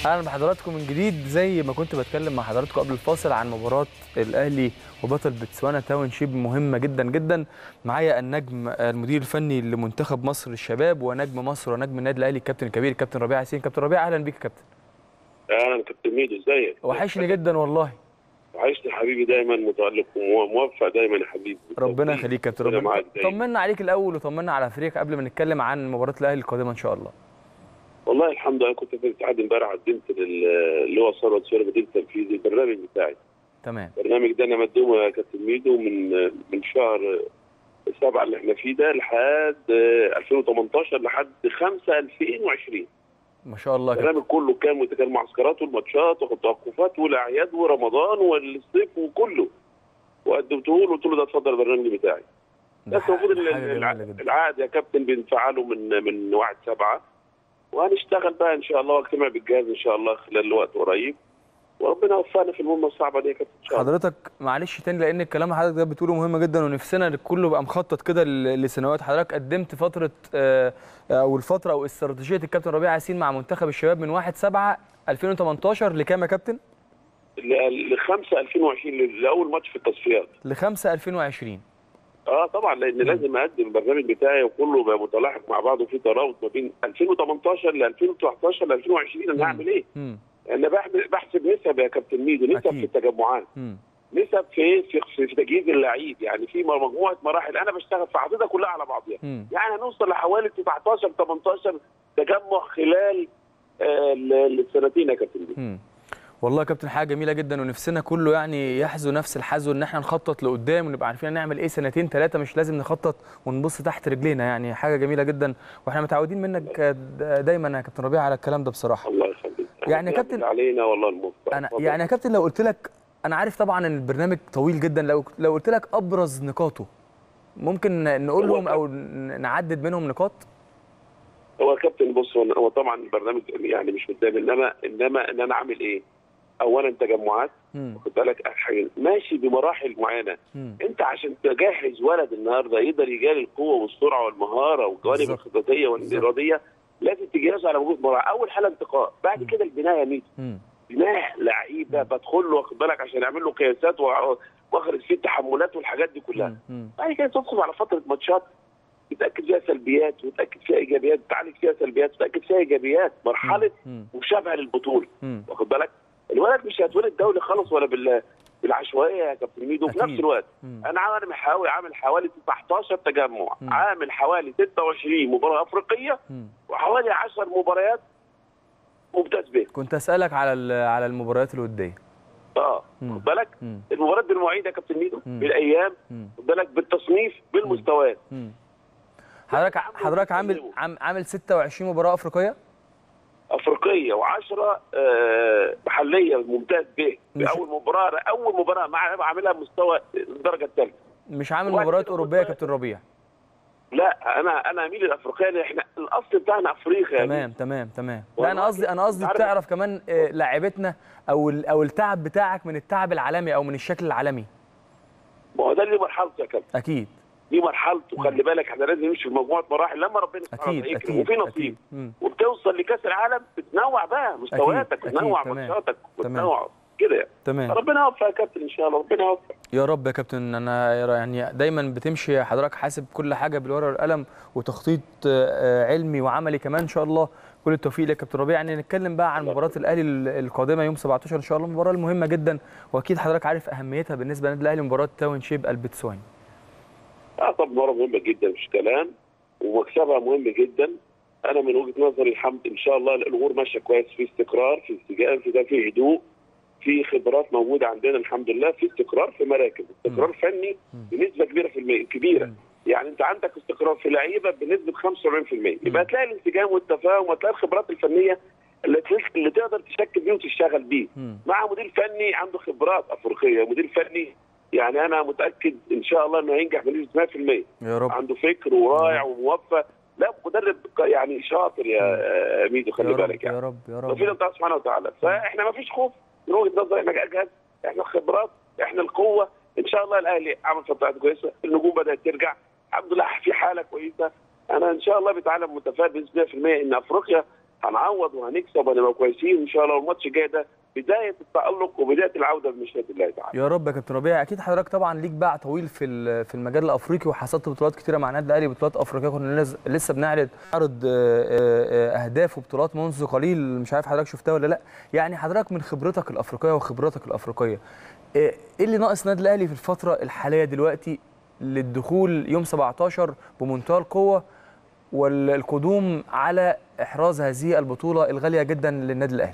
اهلا بحضراتكم من جديد زي ما كنت بتكلم مع حضراتكم قبل الفاصل عن مباراه الاهلي وبطل بتسوانا تاون شيب مهمه جدا جدا معايا النجم المدير الفني لمنتخب مصر للشباب ونجم مصر ونجم النادي الاهلي الكابتن الكبير الكابتن ربيع ياسين كابتن ربيع اهلا بيك يا كابتن اهلا كابتن ميدو ازيك؟ وحشني جدا والله وحشني حبيبي دايما متالق وموفق دايما يا حبيبي ربنا يخليك كابتن ربنا ربنا معاك دايما. طمنا عليك الاول وطمنا على فريقك قبل ما نتكلم عن مباراه الاهلي القادمه ان شاء الله والله الحمد لله كنت في الاتحاد امبارح قدمت لل- اللي هو ثروت سوري مدير تنفيذي البرنامج بتاعي تمام البرنامج ده انا مقدمه يا كابتن ميدو من من شهر سبعة اللي احنا فيه ده لحد 2018 لحد 5 2020 ما شاء الله يا كابتن البرنامج كله كان متكامل معسكرات والماتشات والتوقفات والاعياد ورمضان والصيف وكله وقدمته له قلت له ده اتفضل البرنامج بتاعي ده بس المفروض حاجة- ال- حاجة الع- جميلة جدا. العقد يا كابتن بنفعله من من 1 7 وهنشتغل بقى ان شاء الله واجتمع بالجهاز ان شاء الله خلال وقت قريب وربنا يوفقنا في المهمه الصعبه دي يا كابتن ان شاء الله حضرتك معلش تاني لان الكلام حضرتك ده بتقوله مهم جدا ونفسنا كله يبقى مخطط كده ل- لسنوات حضرتك قدمت فتره آه، او الفتره او استراتيجيه الكابتن ربيع ياسين مع منتخب الشباب من 1 7 2018 لكام يا كابتن؟ ل 5 2020 ل- لاول ماتش في التصفيات ل 5 2020 اه طبعا لان لازم اقدم البرنامج بتاعي وكله بقى متلاحق مع بعضه في ترابط ما بين 2018 ل 2019 ل 2020 انا هعمل ايه؟ امم انا بحب- بحسب نسب يا كابتن ميدو نسب أكيد. في التجمعات امم نسب في في في في تجهيز اللعيب يعني في مجموعه مراحل انا بشتغل في عضيدة كلها على بعضها امم يعني هنوصل لحوالي 19 18 تجمع خلال آه، ال- السنتين يا كابتن ميدو. امم والله يا كابتن حاجه جميله جدا ونفسنا كله يعني يحذو نفس الحذو ان احنا نخطط لقدام ونبقى عارفين نعمل ايه سنتين ثلاثه مش لازم نخطط ونبص تحت رجلينا يعني حاجه جميله جدا واحنا متعودين منك دايما يا كابتن ربيع على الكلام ده بصراحه الله يخليك يعني يا كابتن- علينا والله الموفق انا اتفضل. يعني يا كابتن لو قلت لك انا عارف طبعا ان البرنامج طويل جدا لو لو قلت لك ابرز نقاطه ممكن نقولهم او ن- نعدد منهم نقاط هو كابتن بص هو هو طبعا البرنامج يعني مش قدامي انما انما ان انا اعمل ايه؟ اولا تجمعات مم. واخد بالك حاجة- ماشي بمراحل معينه مم. انت عشان تجهز ولد النهارده يقدر يجاري القوه والسرعه والمهاره والجوانب بالظبط. الخططيه والاراديه لازم تجهزه على وجود مراحل اول حاجه انتقاء بعد كده البنايه ميت مم. بناء لعيبه بدخل له واخد بالك عشان اعمل له قياسات وأ- واخرج فيه التحملات والحاجات دي كلها مم. مم. بعد كده تدخل على فتره ماتشات تتاكد فيها سلبيات وتتاكد فيها ايجابيات تعالج فيها سلبيات وتتاكد فيها ايجابيات مرحله مم. مشابهه للبطوله مم. واخد بالك الولد مش هيتولد دولي خالص ولا بال بالعشوائيه يا كابتن ميدو في أكيد. نفس الوقت مم. انا عامل حوالي عامل حوالي 19 تجمع مم. عامل حوالي 26 مباراه افريقيه مم. وحوالي 10 مباريات ممتاز به كنت اسالك على ال- على المباريات الوديه اه مم. واخد بالك مم. المباريات بالمواعيد يا كابتن ميدو مم. بالايام مم. واخد بالك بالتصنيف بالمستويات مم. حضرتك حضرتك عامل عام- عامل 26 مباراه افريقيه افريقيه و10 آه محليه ممتاز به مش- اول مباراه اول مباراه مع عاملها مستوى الدرجه الثالثه مش عامل وبعد مباريات كده اوروبيه يا خد كابتن ربيع لا انا انا اميل الافريقيه لأن احنا الاصل بتاعنا افريقيا تمام تمام تمام لا انا والله قصدي انا قصدي عارف- تعرف كمان آه، لاعيبتنا او ال- او التعب بتاعك من التعب العالمي او من الشكل العالمي ما هو ده اللي مرحلته يا كابتن اكيد دي مرحلته خلي بالك احنا لازم نمشي في مجموعه مراحل لما ربنا سبحانه اكيد وتعالى يكرم اكيد وفي نصيب اكيد مم. وبتوصل لكاس العالم بتنوع بقى مستوياتك أكيد، وتنوع تمام. ماتشاتك تمام. وتنوع كده يعني تمام ربنا يوفق يا كابتن ان شاء الله ربنا يوفق يا رب يا كابتن انا يعني دايما بتمشي حضرتك حاسب كل حاجه بالورقه والقلم وتخطيط آه، علمي وعملي كمان ان شاء الله كل التوفيق لك يا كابتن ربيع يعني نتكلم بقى عن مباراه الاهلي القادمه يوم 17 ان شاء الله المباراه المهمه جدا واكيد حضرتك عارف اهميتها بالنسبه للنادي الاهلي مباراه تاون شيب البتسواني اه طب مباراه مهمه جدا مش كلام ومكسبها مهم جدا انا من وجهه نظري الحمد ان شاء الله الامور ماشيه كويس في استقرار في استجابه في ده في هدوء في خبرات موجوده عندنا الحمد لله في استقرار في مراكز استقرار فني بنسبه كبيره في المية كبيره مم. يعني انت عندك استقرار في لعيبه بنسبه 75% يبقى تلاقي الانسجام والتفاهم وتلاقي الخبرات الفنيه اللي تل- اللي تقدر تشكل بيه وتشتغل بيه مم. مع مدير فني عنده خبرات افريقيه مدير فني يعني انا متاكد ان شاء الله انه هينجح بنسبه 100% يا رب عنده فكر ورائع وموفق لا مدرب يعني شاطر يا آه، ميدو خلي يا رب بالك يعني يا رب يا توفيق رب الله سبحانه وتعالى فاحنا ما فيش خوف من وجهه نظري احنا اجهز احنا الخبرات احنا القوه ان شاء الله الاهلي عمل فترات كويسه النجوم بدات ترجع الحمد لله في حاله كويسه انا ان شاء الله بتعلم متفائل بنسبه 100% ان افريقيا هنعوض وهنكسب وهنبقى كويسين ان شاء الله والماتش الجاي ده بدايه التالق وبدايه العوده بمشيئه الله تعالى يا رب يا كابتن ربيع اكيد حضرتك طبعا ليك باع طويل في ال- في المجال الافريقي وحصلت بطولات كتيره مع النادي الاهلي بطولات افريقيه كنا لز- لسه بنعرض عرض آه، آه، اهداف وبطولات منذ قليل مش عارف حضرتك شفتها ولا لا يعني حضرتك من خبرتك الافريقيه وخبرتك الافريقيه آه، ايه اللي ناقص النادي الاهلي في الفتره الحاليه دلوقتي للدخول يوم 17 بمنتهى القوه والقدوم على احراز هذه البطوله الغاليه جدا للنادي الاهلي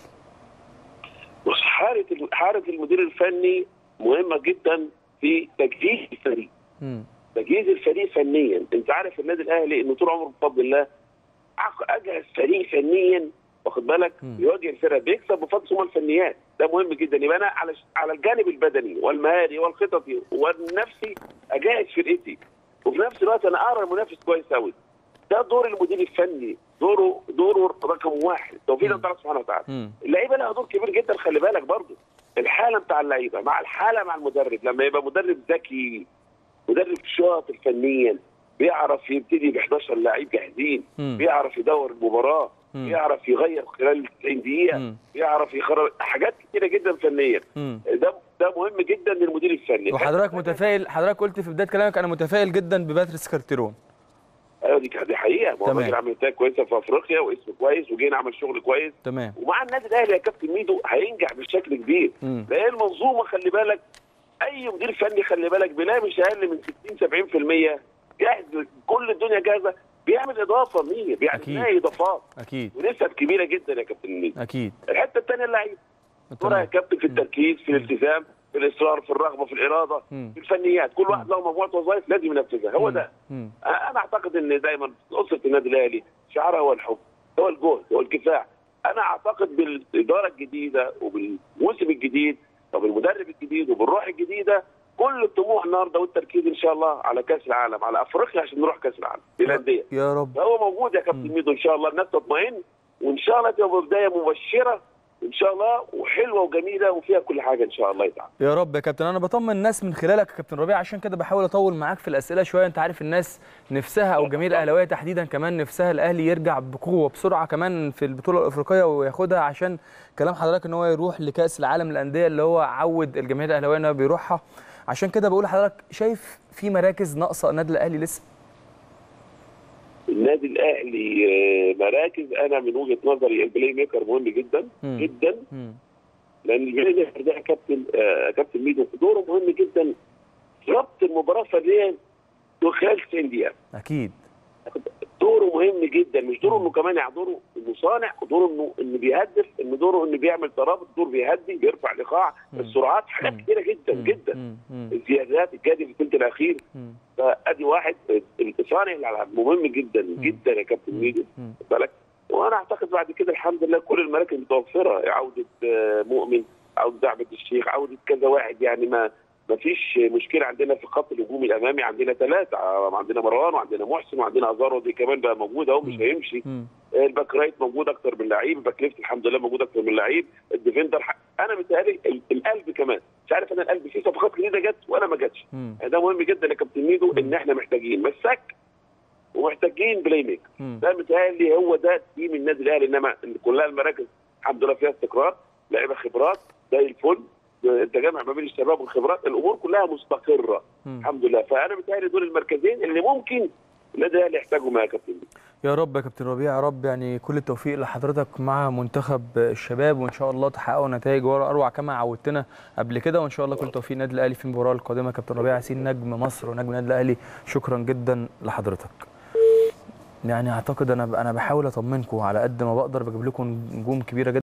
بص حاله حاله المدير الفني مهمه جدا في تجهيز الفريق مم. تجهيز الفريق فنيا انت عارف النادي الاهلي انه طول عمره بفضل الله عق- اجهز فريق فنيا واخد بالك مم. يواجه الفرق بيكسب بفضل ثم الفنيات ده مهم جدا يبقى انا على على الجانب البدني والمهاري والخططي والنفسي اجهز فرقتي وفي نفس الوقت انا اقرا المنافس كويس قوي ده دور المدير الفني دوره دوره رقم واحد توفيق مم. الله سبحانه وتعالى مم. اللعيبه لها دور كبير جدا خلي بالك برضه الحاله بتاع اللعيبه مع الحاله مع المدرب لما يبقى مدرب ذكي مدرب شاطر فنيا بيعرف يبتدي ب 11 لعيب جاهزين مم. بيعرف يدور المباراه مم. بيعرف يغير خلال 90 دقيقه مم. بيعرف يخرج حاجات كتيره جدا فنيا مم. ده ده مهم جدا للمدير الفني وحضرتك متفائل حضرتك قلت في بدايه كلامك انا متفائل جدا بباتريس كارتيرون ايوه دي دي حقيقه ما هو تمام. الراجل عمل نتائج كويسه في افريقيا واسم كويس وجينا عمل شغل كويس تمام ومع النادي الاهلي يا كابتن ميدو هينجح بشكل كبير مم. لان المنظومه خلي بالك اي مدير فني خلي بالك بلا مش اقل من 60 70% جاهز كل الدنيا جاهزه بيعمل اضافه مية بيعمل أكيد. لها اضافات اكيد ونسب كبيره جدا يا كابتن ميدو اكيد الحته الثانيه اللعيبه دورها يا تمام كابتن في التركيز في الالتزام في الاصرار في الرغبه في الاراده مم. في الفنيات كل واحد له مجموعه وظائف لازم ينفذها هو ده مم. انا اعتقد ان دايما اسره النادي الاهلي شعارها هو الحب هو الجهد هو الكفاح انا اعتقد بالاداره الجديده وبالموسم الجديد وبالمدرب الجديد وبالروح الجديده كل الطموح النهارده والتركيز ان شاء الله على كاس العالم على افريقيا عشان نروح كاس العالم للانديه يا رب فهو موجود يا كابتن ميدو ان شاء الله الناس تطمئن وان شاء الله تبقى بدايه مبشره ان شاء الله وحلوه وجميله وفيها كل حاجه ان شاء الله تعالى يا رب يا كابتن انا بطمن الناس من خلالك يا كابتن ربيع عشان كده بحاول اطول معاك في الاسئله شويه انت عارف الناس نفسها او جماهير الاهلاويه تحديدا كمان نفسها الاهلي يرجع بقوه بسرعه كمان في البطوله الافريقيه وياخدها عشان كلام حضرتك ان هو يروح لكاس العالم للانديه اللي هو عود الجماهير الاهلاويه انه بيروحها عشان كده بقول لحضرتك شايف في مراكز ناقصه النادي الاهلي لسه النادي الاهلي آه، مراكز انا من وجهه نظري البلاي ميكر مهم جدا مم. جدا مم. لان البلاي ميكر ده يا كابتن آه، كابتن ميدو دوره مهم جدا في ربط المباراه فنيا خلال 90 دقيقه اكيد دوره مهم جدا مش دوره انه كمان يعني دوره انه صانع ودوره انه انه بيهدف انه دوره انه بيعمل ترابط دور بيهدي بيرفع الايقاع مم. السرعات حاجات مم. كتيره جدا مم. جدا مم. مم. الزيادات الجادي في الثلث الاخير مم. فادي واحد صانع الالعاب مهم جدا جدا يا كابتن ميدو مم. خد بالك وانا اعتقد بعد كده الحمد لله كل المراكز متوفره عوده آه، مؤمن عوده دعبه الشيخ عوده كذا واحد يعني ما ما فيش مشكله عندنا في خط الهجوم الامامي عندنا ثلاثه آه، عندنا مروان وعندنا محسن وعندنا ازارو دي كمان بقى موجود اهو مش مم. هيمشي مم. آه، الباك رايت موجود اكتر من لعيب الباك ليفت الحمد لله موجود اكتر من لعيب الديفندر ح- انا متهيألي ال- القلب كمان مش عارف انا القلب فيه صفقات جديده جت ولا ما جاتش مم. ده مهم جدا يا كابتن ميدو ان احنا محتاجين مساك ومحتاجين بلاي ميكر مم. ده متهيألي هو ده تيم النادي الاهلي انما إن كلها المراكز الحمد لله فيها استقرار لعيبه خبرات زي الفل التجمع ما بين الشباب والخبرات الامور كلها مستقره مم. الحمد لله فانا متهيألي دول المركزين اللي ممكن النادي الاهلي يحتاجهم يا كابتن يا رب يا كابتن ربيع يا رب يعني كل التوفيق لحضرتك مع منتخب الشباب وان شاء الله تحققوا نتائج ورا اروع كما عودتنا قبل كده وان شاء الله كل توفيق النادي الاهلي في المباراه القادمه كابتن ربيع ياسين نجم مصر ونجم النادي الاهلي شكرا جدا لحضرتك يعني اعتقد انا انا بحاول اطمنكم على قد ما بقدر بجيب لكم نجوم كبيره جدا